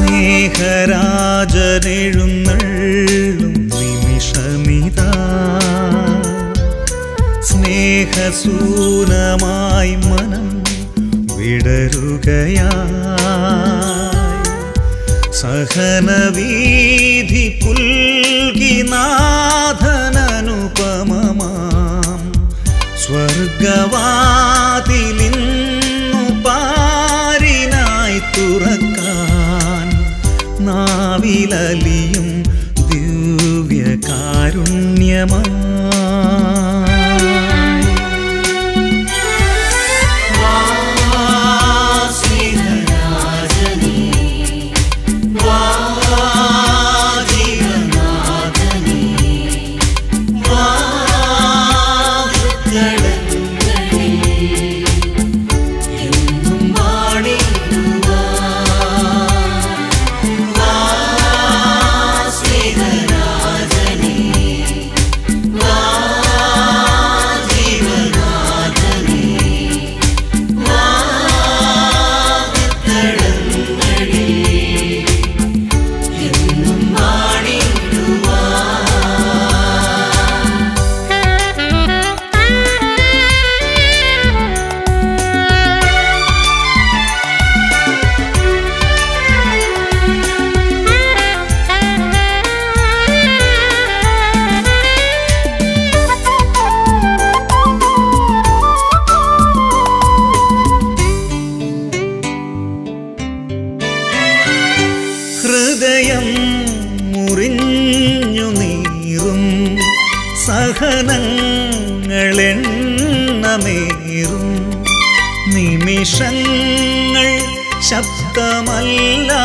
സ്നേഹരാജനെഴുന്നള്ളും നിമിഷമിതാ സ്നേഹസൂനമായി മനം വിടരുകയായി സഹനവീധി പുൽകിനാഥനനുപമമാം സ്വർഗവാതിലിന്നു പാരിനായി തുറക്കാൻ നാവിലലിയും ദിവ്യകാരുണ്യമായി ഹൃദയം മുറിഞ്ഞു നീറും സഹനങ്ങളെണ്ണമേറും നിമിഷങ്ങൾ ശബ്ദമല്ല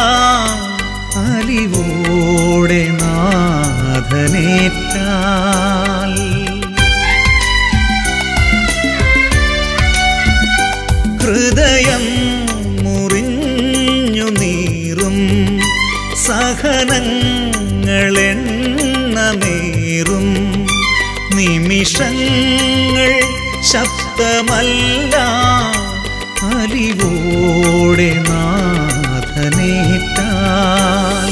അലിവോടെ നാഥനേറ്റാൽ ഹൃദയം മുറിഞ്ഞു നീറും സഹനങ്ങളെണ്ണമേറും നിമിഷങ്ങൾ ശബ്ദമല്ല അലിവോടെ നാഥനേറ്റാൽ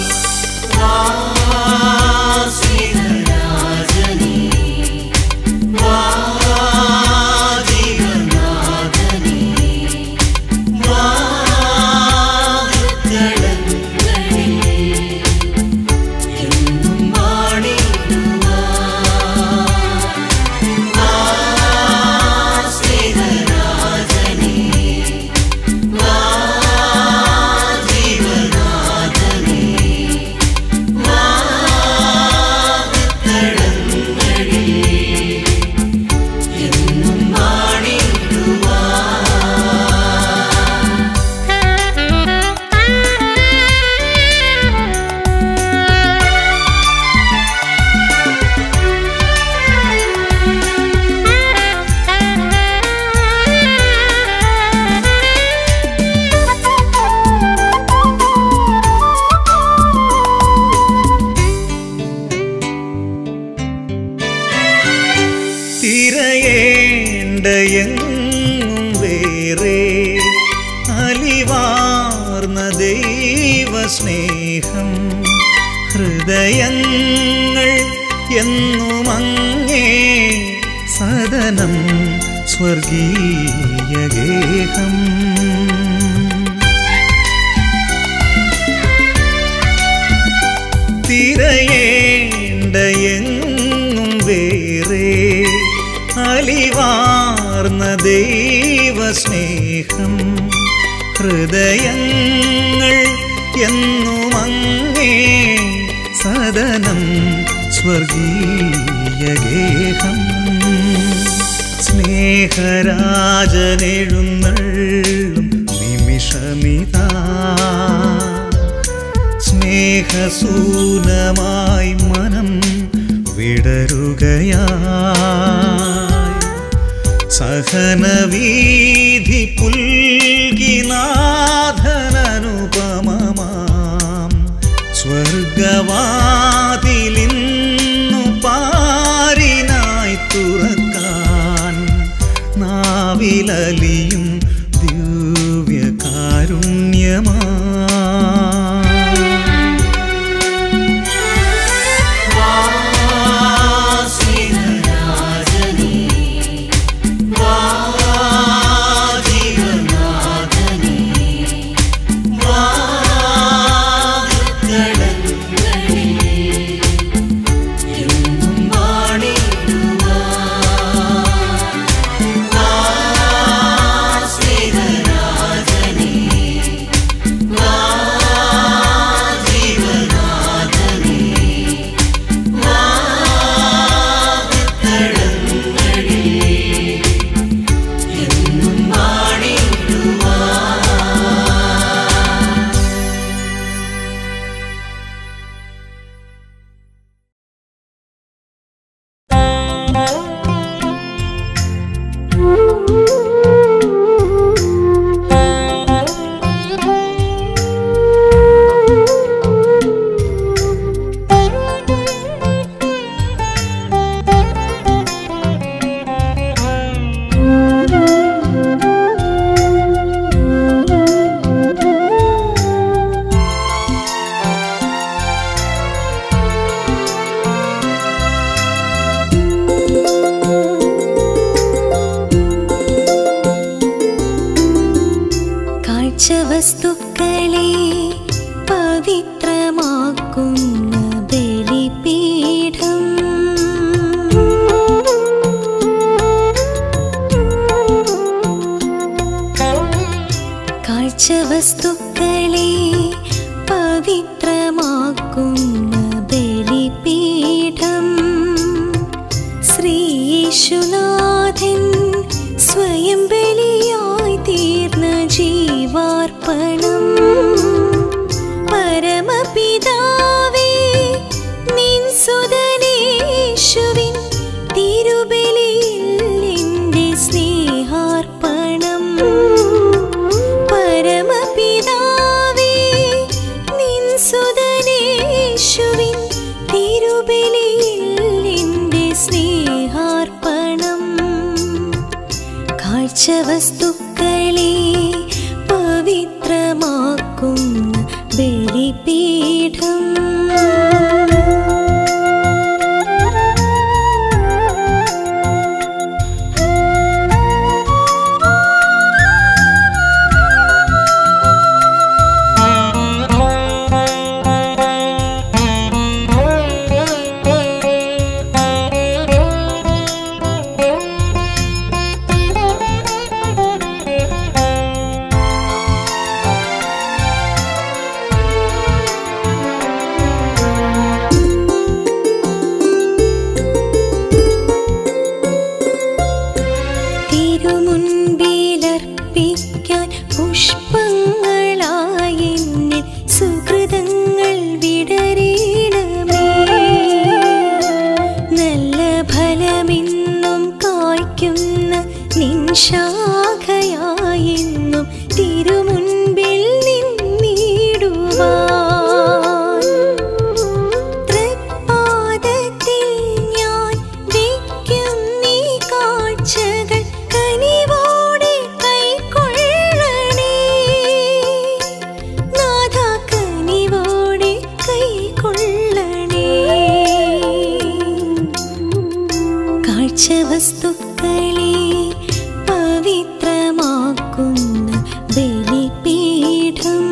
തിരയേണ്ട എങ്ങും വേറെ അലിവാർന്ന ദൈവസ്നേഹം ഹൃദയങ്ങൾ എന്നും അങ്ങേ സദനം സ്വർഗീയഗേഹം തിരയേണ്ട എങ്ങും വേറെ അലിവാർന്ന ദൈവസ്നേഹം ഹൃദയങ്ങൾ എന്നും അങ്ങേ സദനം സ്വർഗീയഗേഹം സ്നേഹരാജനെഴുന്നള്ളും നിമിഷമിതാ സ്നേഹസൂനമായി മനം വിടരുകയായി സഹനവീധി പുൽകിനാഥനനുപമമാം സ്വർഗവാതിലിന്നു പാരിനായി തുറക്കാൻ നാവിലലിയും ദിവ്യകാരുണ്യമാ കാഴ്ചവസ്തുക്കളെ പവിത്രമാക്കുന്ന ബലിപീഠം കാഴ്ചവസ്തുക്കളെ പവിത്രമാക്കുന്ന ബലിപീഠം ശ്രീയേശുനാഥൻ സ്വയം ബലിയായി തീർന്ന ജീവാർപ്പണം പരമപിതാവേ നിൻ സുതനേശുവിൻ തിരുബലിയിൽ എൻ്റെ സ്നേഹാർപ്പണം പരമപിതാവേ നിൻ സുതനേശുവിൻ തിരുബലിയിൽ എൻ്റെ സ്നേഹാർപ്പണം കാഴ്ചവസ്തുക്കളെ പവിത്രമാക്കുന്ന ബലിപീഠം തിരുമുൻപിലർപ്പിക്കാൻ പുഷ്പങ്ങളായി എന്നിൽ സുഹൃതങ്ങൾ വിടരീണമേ നല്ല ഫലമെന്നും കായ്ക്കുന്ന നിൻ ശാഖയായെന്നും തിരുമുൻപിൽ നിന്നിടുവാൻ തൃപ്പാദത്തിൽ ഞാൻ വയ്ക്കും നീ കാഴ്ചകൾ കനിവോടെ കൈക്കൊള്ളണേ നാഥ കനിവോടെ കൈക്കൊള്ളണേ കാഴ്ചവസ്തുക്കളെ പവിത്രമാക്കുന്ന ബലിപീഠം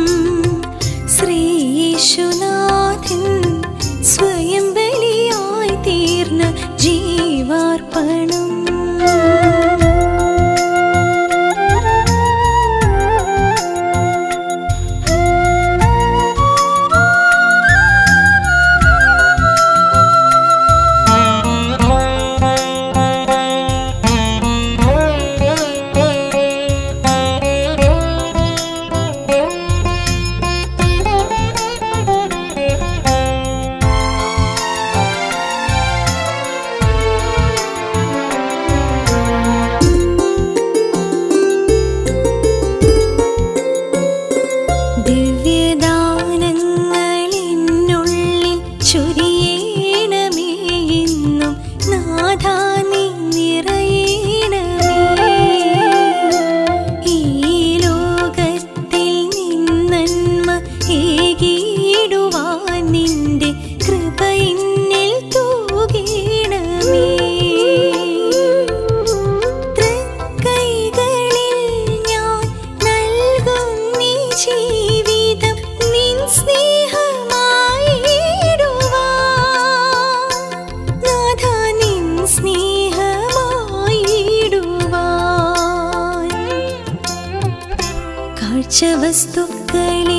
ശ്രീയേശുനാഥൻ സ്വയം ബലിയായി തീർന്ന ജീവാർപ്പണം ദിവ്യദാനങ്ങളിനുള്ളിൽ ചൊരിയണമേ എന്നും നാഥാ നീ നിറയണമേ ഈ ലോകത്തിൽ നിന്നന്മ ഏകിടുവാൻ നിന്റെ കൃപ എന്നിൽ തൂകണമേ തൃക്കൈകളിൽ ഞാൻ നൽകും നീ ജീവിതം നിൻ സ്നേഹമായിടുവാൻ നാഥ നിൻ സ്നേഹമായിടുവാൻ കാഴ്ചവസ്തുക്കളെ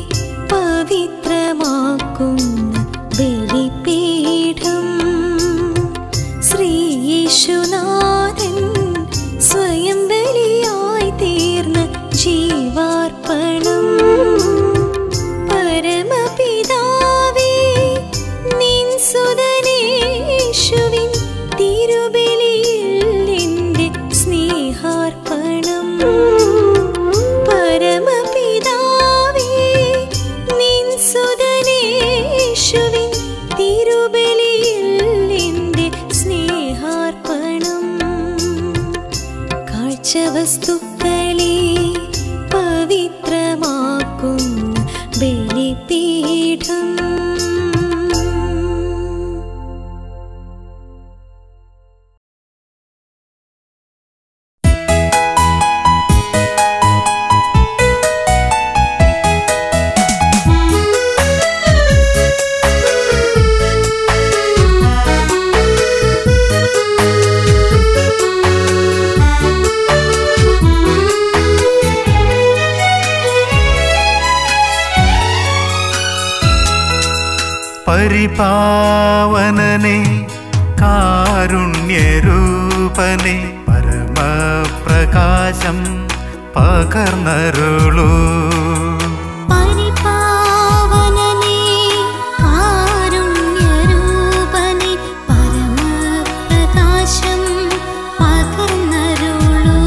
പവിത്രമാക്കുന്ന ബലിപീഠം ശ്രീയേശുനാഥൻ സ്വയം ബലിയായി തീർന്ന ജീവാർപ്പണം പരമപിതാവേ നിൻ സുതനേശുവിൻ തിരുബലിയിൽ എൻ്റെ സ്നേഹാർപ്പണം പരമപിതാവേ നിൻ സുതനേശുവിൻ തിരുബലിയിൽ പരിപാവനനെ കാരുണ്യരൂപനെ പരമപ്രകാശം പകർന്നരുളൂ പരിപാവനനേ കാരുണ്യരൂപനേ പരമപ്രകാശം പകർന്നരുളൂ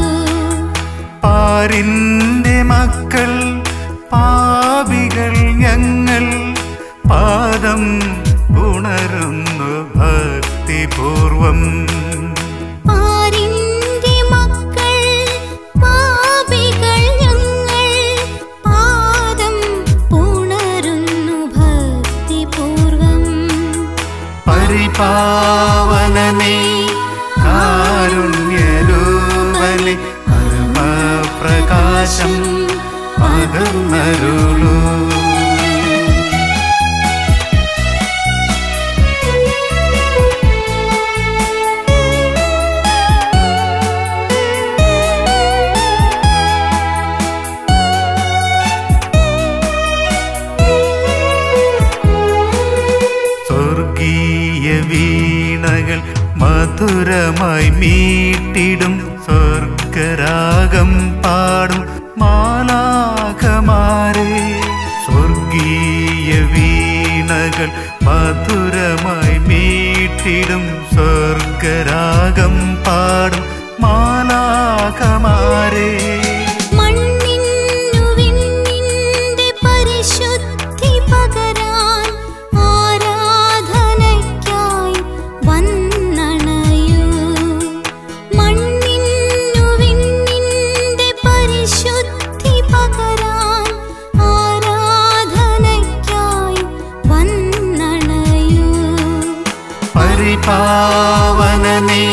പാരിൻ്റെ മക്കൾ പാപികൾ ഞങ്ങൾ പാദം ഉണരുന്നു ഭക്തിപൂർവം പാരിന്റെ മക്കൾ പാപികൾ ഞങ്ങൾ പാദം പുണരുന്നു ഭക്തിപൂർവം പരിപാവനനെ കാരുണ്യരൂപനെ പരമപ്രകാശം പകർന്നരുളൂ സ്വർഗീയ വീണകൾ മധുരമായി മീട്ടിടും സ്വർഗരാഗം പാടും മാലാഖമാരെ സ്വർഗീയ വീണകൾ മധുരമായി മീട്ടിടും സ്വർഗരാഗം പാടും മാലാഖമാരെ മണ്ണിന്നു വിണ്ണിന്റെ പരിശുദ്ധി പകരാൻ ആരാധനയ്ക്കായി വന്നണയൂ മണ്ണിന്നു വിണ്ണിന്റെ പരിശുദ്ധി പകരാൻ ആരാധനയ്ക്കായി വന്നണയൂ പരിപാവനനെ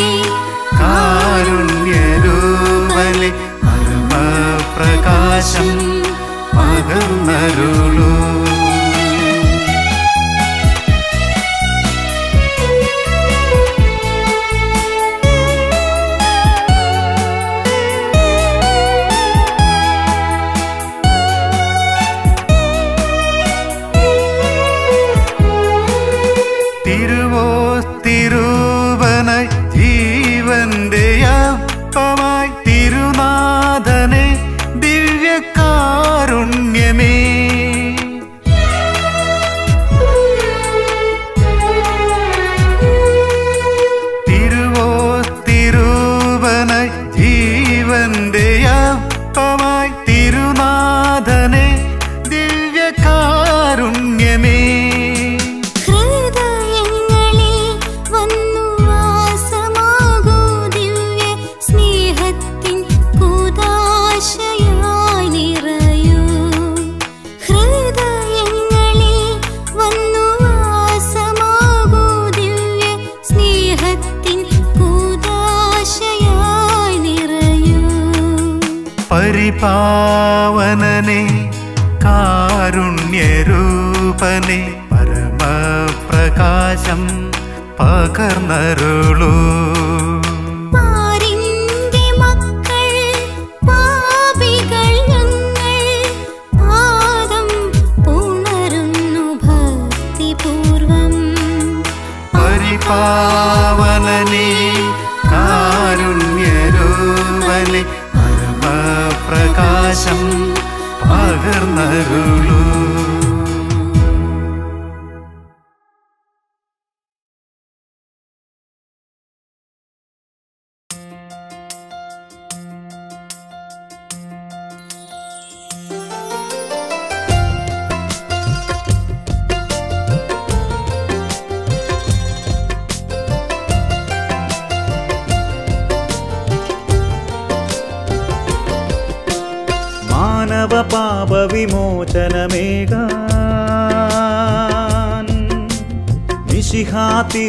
കാരുണ്യരൂപനെ പരമപ്രകാശം പകർന്നരുളൂ തിരുവോസ്തിരൂപനായി ജീവന്റെ അപ്പമായി തിരുനാഥനെ ദിവ്യകാരുണ്യമേ തിരുവോസ്തിരൂപനായി ജീവന്റെ അപ്പമായി തിരുനാഥനെ ദിവ്യകാരുണ്യമേ ഹൃദയങ്ങളിൽ വന്നു വാസമാകൂ ദിവ്യ സ്നേഹത്തിൻ കൂദാശയായി നിറയൂ ഹൃദയങ്ങളിൽ വന്നു വാസമാകൂ ദിവ്യ സ്നേഹത്തിൻ കൂദാശയായി നിറയൂ പരിപാവനനെ കാരുണ്യരൂപനെ പരമപ്രകാശം പകർന്നരുളൂ പാരിന്റെ മക്കൾ പാപികൾ ഞങ്ങൾ പാദം പുണരുന്നു ഭക്തിപൂർവം പരിപാവനനെ കാരുണ്യരൂപനെ പരമപ്രകാശം പകർന്നരുളൂ മാനവ പാപ വിമോചനമേകാൻ മിശിഹാ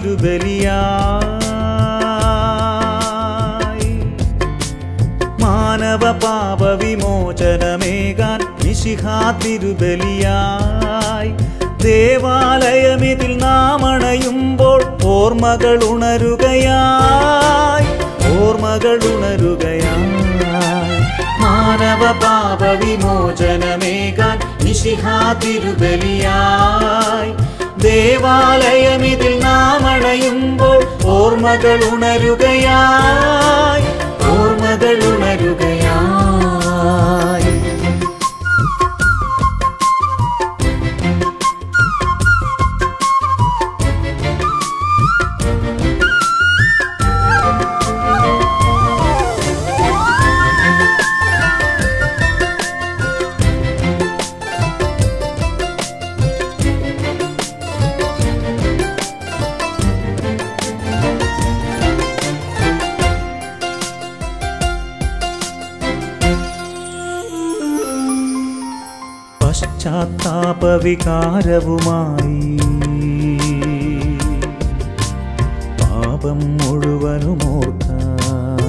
തിരുബലിയായി മാനവ പാപ വിമോചനമേകാൻ മിശിഹാ തിരുബലിയായി ദേവാലയമിതിൽ നാം അണയുമ്പോൾ ഓർമ്മകൾ ഉണരുകയായി ഓർമ്മകൾ ഉണരുകയായി മാനവ പാപ വിമോചനമേകാൻ നിശിഹാ തിരുബലിയായി ദേവാലയമിതിൽ നാം അണയുമ്പോൾ ഓർമ്മകൾ ഉണരുകയായി ഓർമ്മകൾ ഉണരുകയായി പശ്ചാത്താപവികാരവുമായി പാപം മുഴുവനും ഓർക്കാം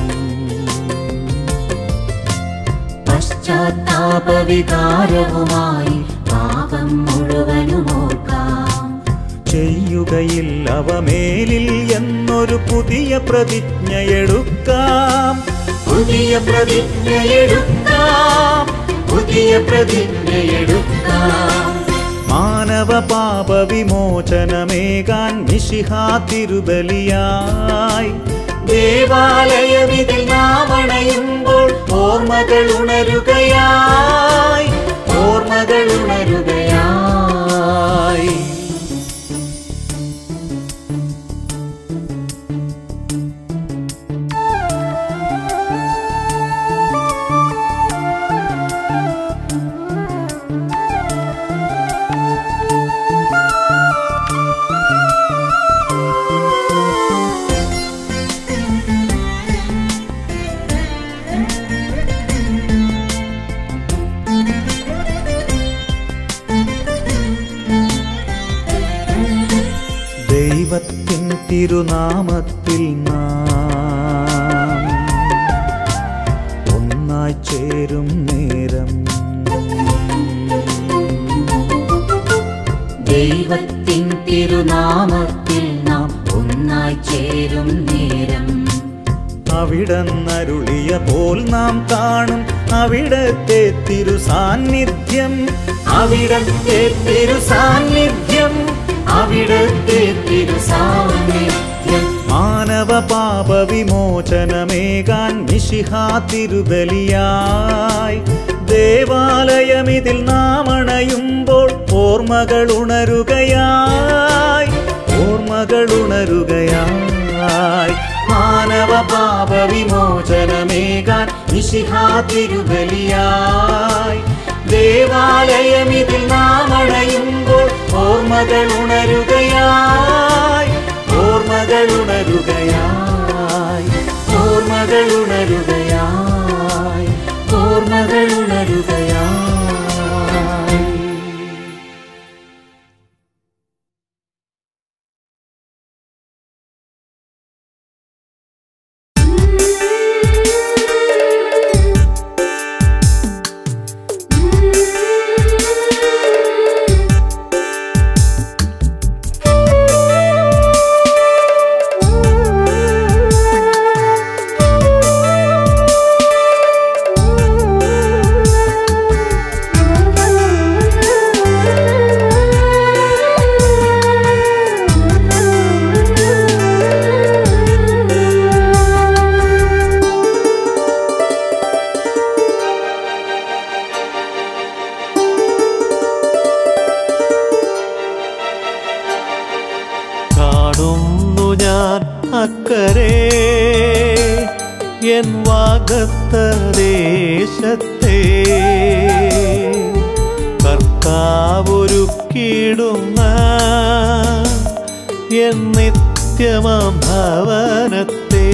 പശ്ചാത്താപവികാരവുമായി പാപം മുഴുവനും ഓർക്കാം ചെയ്യുകയിൽ അവ മേലിൽ എന്നൊരു പുതിയ പ്രതിജ്ഞയെടുക്കാം പുതിയ പ്രതിജ്ഞയെടുക്കാം പുതിയ പ്രതിജ്ഞയെടുക്കാം മാനവ പാപ വിമോചനമേകാൻ മിശിഹാ തിരുബലിയായി ദേവാലയമിതിൽ നാം അണയുമ്പോൾ ഓർമ്മകൾ ഉണരുകയായി ഓർമ്മകൾ ഉണരുകയായി ദൈവത്തിൻ തിരുനാമത്തിൽ നാം ഒന്നായി ചേരും നേരം ദൈവത്തിൻ തിരുനാമത്തിൽ നാം ഒന്നായി ചേരും നേരം അവിടന്നരുളിയ പോൽ നാം കാണും അവിടത്തെ തിരു സാന്നിധ്യം അവിടത്തെ തിരു സാന്നിധ്യം അവിടത്തെ തിരു സാന്നിധ്യം മാനവ പാപ വിമോചനമേകാൻ മിശിഹാ തിരുബലിയായി ദേവാലയമിതിൽ നാം അണയുമ്പോൾ ഓർമ്മകൾ ഉണരുകയായി ഓർമ്മകൾ ഉണരുകയായി മാനവ പാപ വിമോചനമേകാൻ മിശിഹാ തിരുബലിയായി ദേവാലയമിതിൽ നാം അണയുമ്പോൾ ഓർമ്മകൾ ഉണരുകയായി ഓർമ്മകൾ ഉണരുകയായി ഓർമ്മകൾ ഉണരുകയായി ഓർമ്മകൾ ഉണരുകയായി കാണുന്നു ഞാൻ അക്കരെ എൻ വാഗത്ത ദേശത്തെ കർത്താവൊരുക്കിടുന്ന എൻ നിത്യമാം ഭവനത്തെ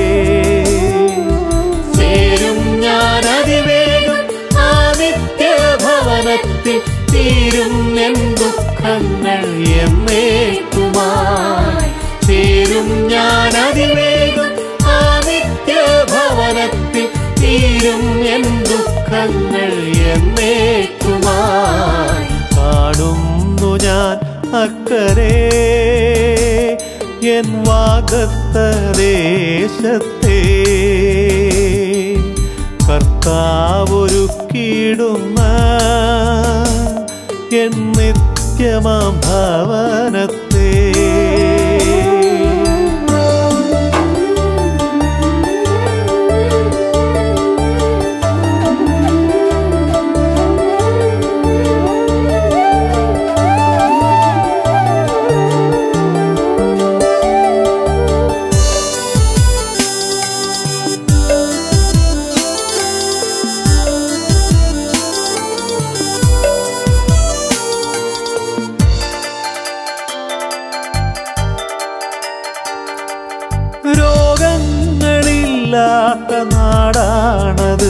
ചേരും ഞാൻ അതിവേഗം ആ നിത്യഭവനത്തിൽ തീരും എൻ ദുഃഖങ്ങൾ എന്നേക്കുമായി ചേരും ഞാൻ അതിവേഗം ആ നിത്യഭവനത്തിൽ തീരും എൻ ദുഃഖങ്ങൾ എന്നേക്കുമായി കാണുന്നു ഞാൻ അക്കരെ എൻ വാഗത്ത ദേശത്തെ കർത്താവൊരുക്കിടുന്ന എൻ നിത്യ നിത്യമാം ഭവനത്തെ രോഗങ്ങളില്ലാത്ത നാടാണത്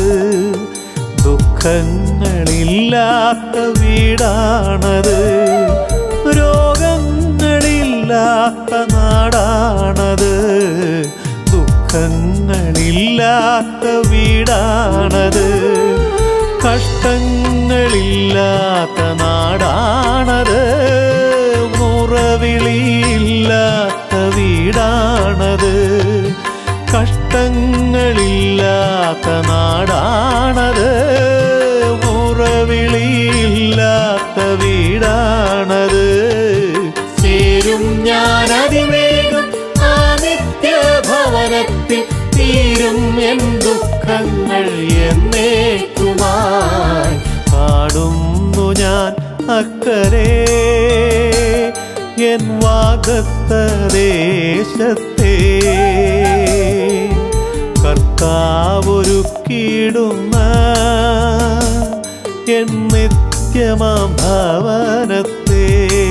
ദുഃഖങ്ങളില്ലാത്ത വീടാണത് രോഗങ്ങളില്ലാത്ത നാടാണത് ദുഃഖങ്ങളില്ലാത്ത വീടാണത് കഷ്ടങ്ങളില്ലാത്ത നാടാണത് മുറവിളിയില്ലാത്ത വീടാണത് കഷ്ടങ്ങളില്ലാത്ത നാടാണത് മുറവിളിയില്ലാത്ത വീടാണത് ചേരും ഞാൻ അതിവേഗം ആ നിത്യഭവനത്തിൽ തീരും എൻ ദുഃഖങ്ങൾ എന്നേക്കുമായി പാടുന്നു ഞാൻ അക്കരെ എൻ വാഗത്ത ദേശത്തെ കർത്താവൊരുക്കിയിടുന്ന എൻ നിത്യമാം ഭവനത്തെ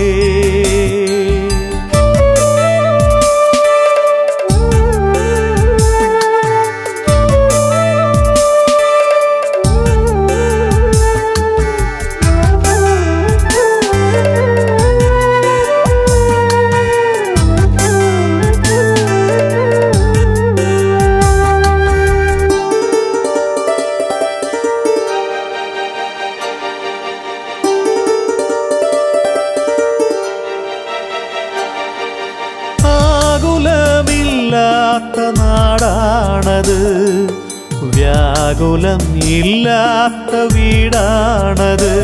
ആകുലമില്ലാത്ത നാടാണത് വ്യാകുലം ഇല്ലാത്ത വീടാണത്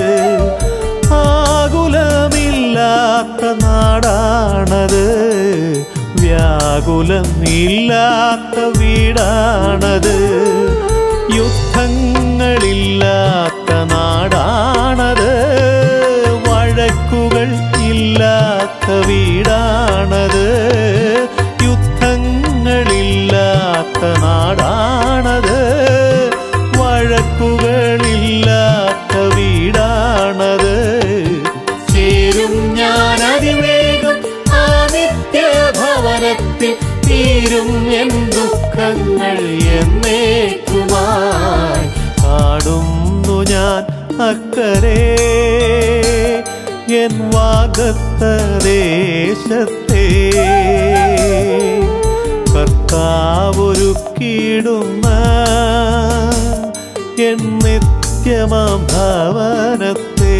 ആകുലമില്ലാത്ത നാടാണത് വ്യാകുലം ഇല്ലാത്ത വീടാണത് യുദ്ധങ്ങളില്ലാത്ത നാടാണത് വഴക്കുകൾ ഇല്ലാത്ത വീടാണത് യുദ്ധങ്ങളില്ലാത്ത നാടാണത് വഴക്കുകളില്ലാത്ത വീടാണത് ചേരും ഞാൻ അതിവേഗം ആ നിത്യഭവനത്തിൽ തീരും എൻ ദുഃഖങ്ങൾ എന്നേക്കുമായി പാടുന്നു ഞാൻ അക്കരെ എൻ വാഗത്ത ദേശത്തെ കർത്താവൊരുക്കിയിടുന്ന എൻ നിത്യമാം ഭവനത്തെ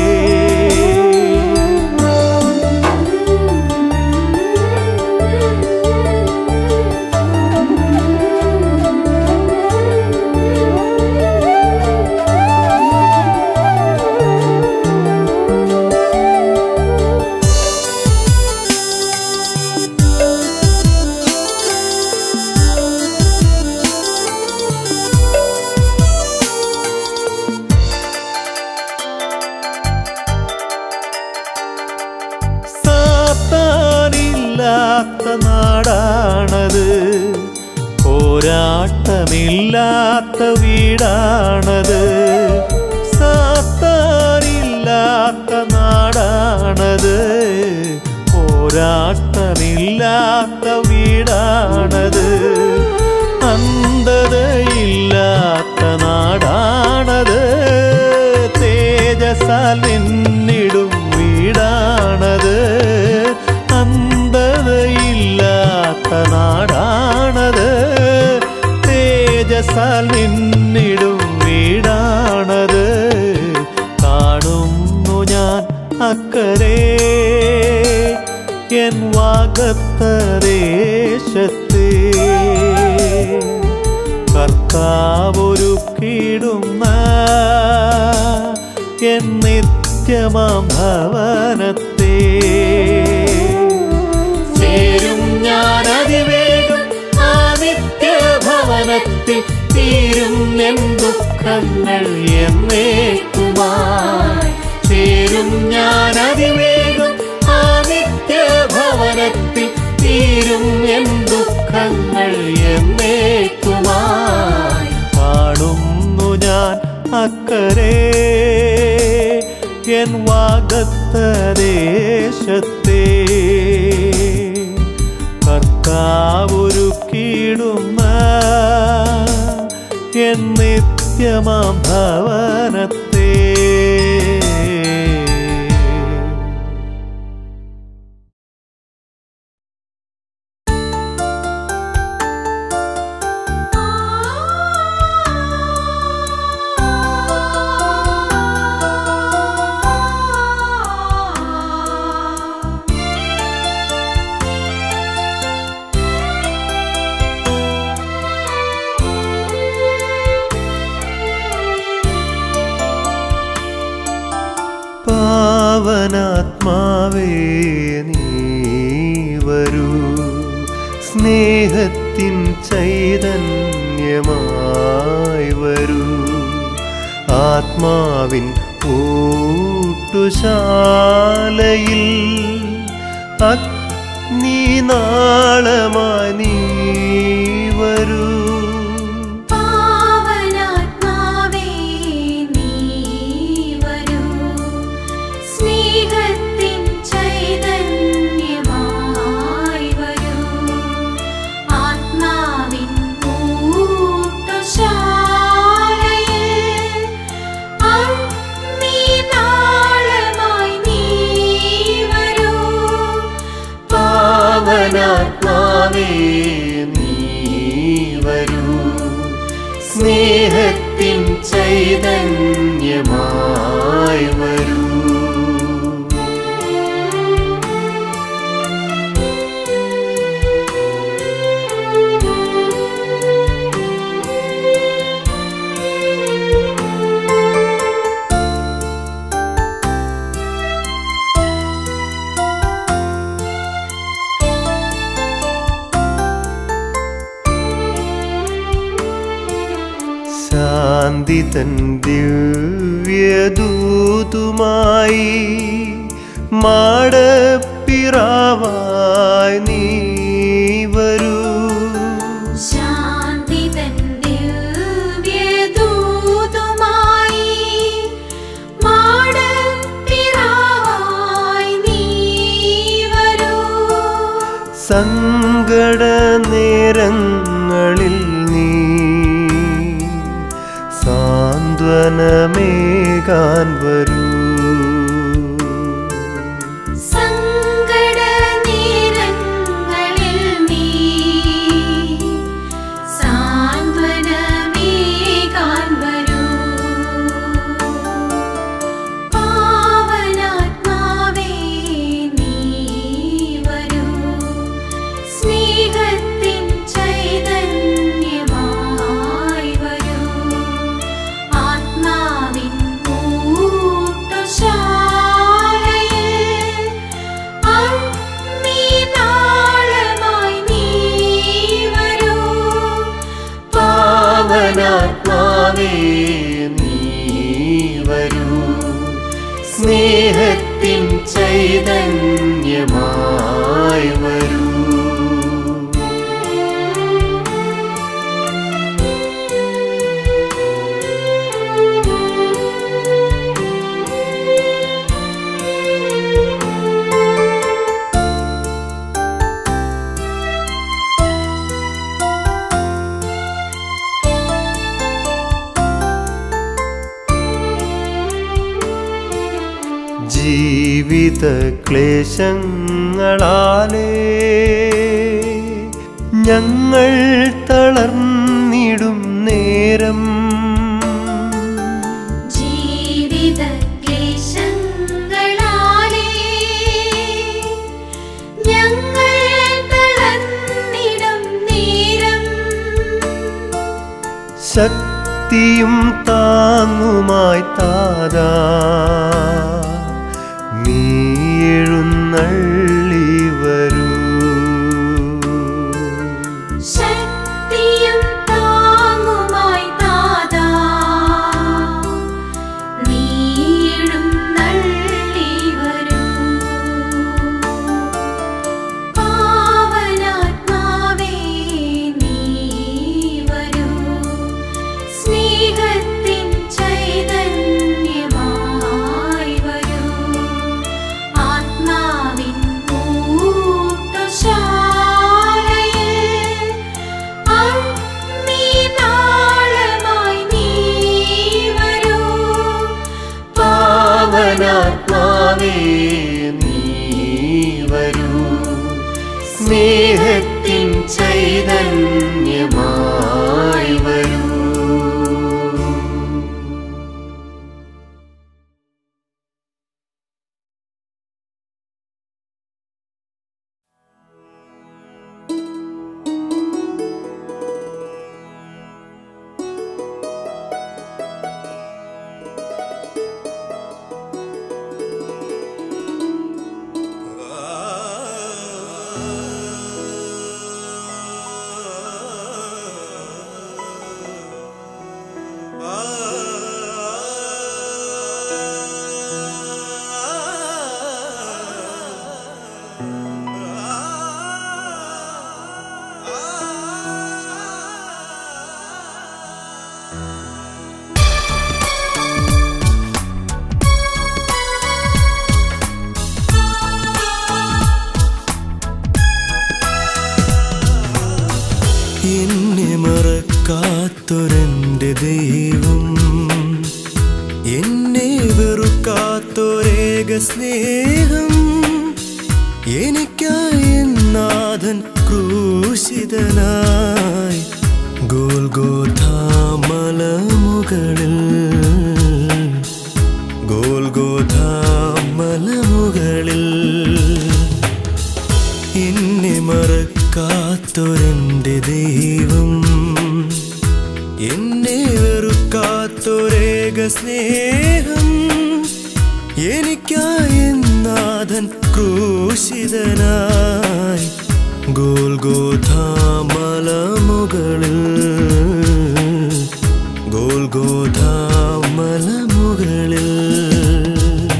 സാത്താനില്ലാത്ത നാടാണത് പോരാട്ടമില്ലാത്ത വീടാണത് സാത്താനില്ലാത്ത നാടാണത് പോരാട്ടമില്ലാത്ത വീടാണത് അന്ധതയില്ലാത്ത നാടാണത് തേജസാൽ നിന്നിടും വീടാണത് അന്ധതയില്ലാത്ത നാടാണത് തേജസാൽ നിന്നിടും വീടാണത് കാണുന്നു ഞാൻ അക്കരെ എൻ വാഗത്ത ദേശത്തെ കർത്താവൊരുക്കിടുന്ന എൻ നിത്യ നിത്യമാം ഭവനത്തെ ചേരും ഞാൻ അതിവേഗം ആ നിത്യഭവനത്തിൽ തീരും എൻ ദുഃഖങ്ങൾ എന്നേക്കുമായി ചേരും ഞാൻ അതിവേഗം ആ നിത്യഭവനത്തിൽ തീരും എൻ ദുഃഖങ്ങൾ എന്നേക്കുമായി കാണുന്നു ഞാൻ അക്കരെ എൻ വാഗത്ത ദേശത്തെ കർത്താവൊരുക്കിയിടുന്ന എൻ നിത്യമാം ഭവനത്തെ പാവനാത്മാവേ നീ വരൂ സ്നേഹത്തിൻ ചൈതന്യമായി വരൂ ആത്മാവിൻ ഊട്ടുശാലയിൽ അഗ്നിനാളമായി നീ വരൂ പാവനാത്മാവേ നീ വരൂ സ്നേഹത്തിൻ ചൈതന്യമായി വരൂ ആത്മാവിൻ ഊട്ടുശാലയിൽ അഗ്നിനാളമായി നീ വരൂ പാവനാത്മാവേ നീ വരൂ സ്നേഹത്തിൻ ചൈതന്യമായി വരൂ ശാന്തി തൻ ദിവ്യദൂതുമായി മാടപ്പിറാവായി നീ വരൂ ശാന്തി തൻ ദിവ്യദൂതുമായി മാടപ്പിറാവായി നീ വരൂ സങ്കട നേരങ്ങളിൽ നീ സാന്ത്വനമേകാൻ വരൂ സങ്കട നേരങ്ങളിൽ നീ സാന്ത്വനമേകാൻ വരൂ പാവനാത്മാവേ നീ വരൂ സ്നേഹത്തിൻ ചൈതന്യമായി വരൂ ആത്മാവിൻ ഊട്ടുശാലയിൽ അഗ്നിനാളമായി നീ വരൂ പാവനാത്മാവേ നീ വരൂ സ്നേഹത്തിൻ ചൈതന്യമായി വരൂ ജീവിത ക്ലേശങ്ങളാലേ ഞങ്ങൾ തളർന്നിടും നേരം ജീവിത ക്ലേശങ്ങളാലേ ഞങ്ങൾ തളർന്നിടും നേരം ശക്തിയും താങ്ങുമായി താതാ കർത്താവേ നീ വരൂ സ്നേഹത്തിൻ ചൈതന്യമായി വരൂ എന്നെ മറക്കാത്തൊരെന്റെ ദൈവം എന്നെ വെറുക്കാത്തൊരേക സ്നേഹം എനിക്കായി നാഥൻ ക്രൂശിതനായി ഗോൽഗോധാമലമുകളിൽ ഗോൽഗോധാമലമുകളിൽ എന്നെ മറക്കാത്തൊരെന്റെ ദൈവം എന്നെ വെറുക്കാത്തൊരേക സ്നേഹം എനിക്കായി നാഥൻ ക്രൂശിതനായി ഗോൽഗോധാമലമുകളിൽ ഗോൽഗോധാമലമുകളിൽ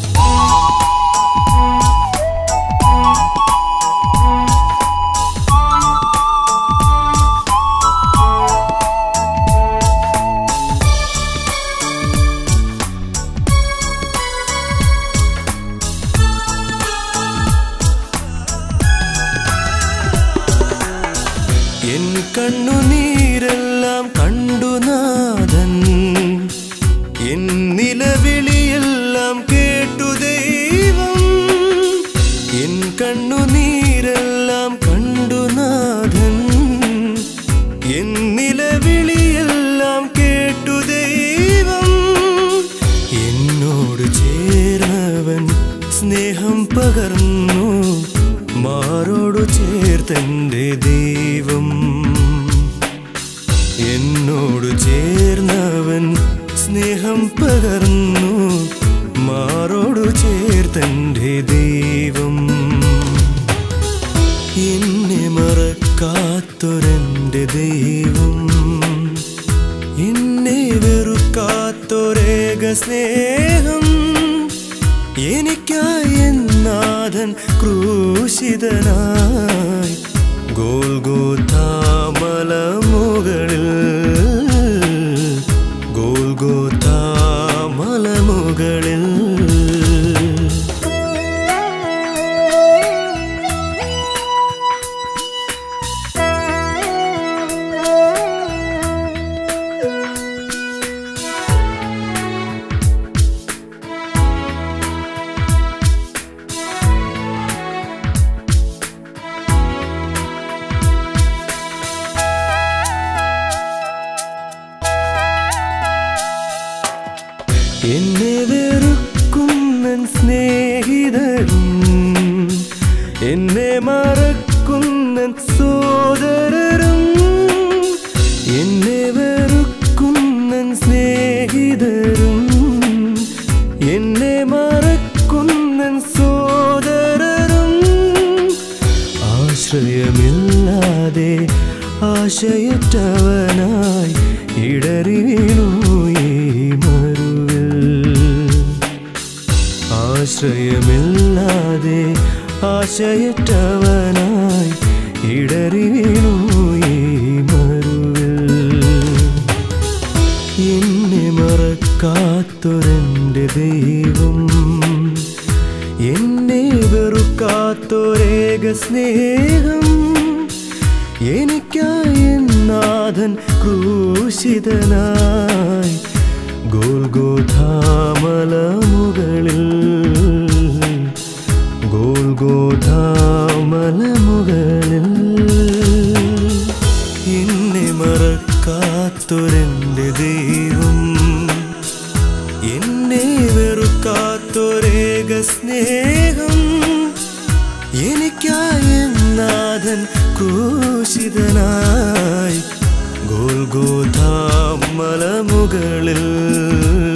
എൻ കണ്ണുനീരെല്ലാം കണ്ടു നാഥൻ എൻ നിലവിളിയെല്ലാം കേട്ടു ദൈവം എൻ കണ്ണുനീരെല്ലാം കണ്ടു നാഥൻ എൻ നിലവിളിയെല്ലാം കേട്ടു ദൈവം എന്നോട് ചേർന്നവൻ സ്നേഹം പകർന്നു മാറോടു ചേർത്തെന്റെ ദൈവം എന്നോട് ചേർന്നവൻ സ്നേഹം പകർന്നു മാറോടു ചേർത്തെന്റെ ദൈവം എന്നെ മറക്കാത്തൊരെന്റെ ദൈവം എന്നെ വെറുക്കാത്തൊരേക സ്നേഹം എനിക്കായി നാഥൻ ക്രൂശിതനായി ഗോൽഗോത്താമലമുകളിൽ ഗോൽഗോത്താമലമുകളിൽ എന്നെ വെറുക്കുന്നൻ സ്നേഹിതരും എന്നെ മറക്കുന്നൻ സോദരരും എന്നെ വെറുക്കുന്നൻ സ്നേഹിതരും എന്നെ മറക്കുന്നൻ സോദരരും ആശ്രയമില്ലാതെ ആശയറ്റവനായി ഇടറി വീണു ഈ മരുവിൽ ആശ്രയമില്ലാതെ ആശയറ്റവനായി ഇടറി വീണു ഈ മരുവിൽ എന്നെ മറക്കാത്തൊരെന്റെ ദൈവം എന്നെ വെറുക്കാത്തൊരേക സ്നേഹം എനിക്കായി നാഥൻ ക്രൂശിതനായി ഗോൽഗോധാമലമുകളിൽ സ്നേഹം എനിക്കായി നാഥൻ ക്രൂശിതനായി ഗോൽഗോധാ മലമുകളിൽ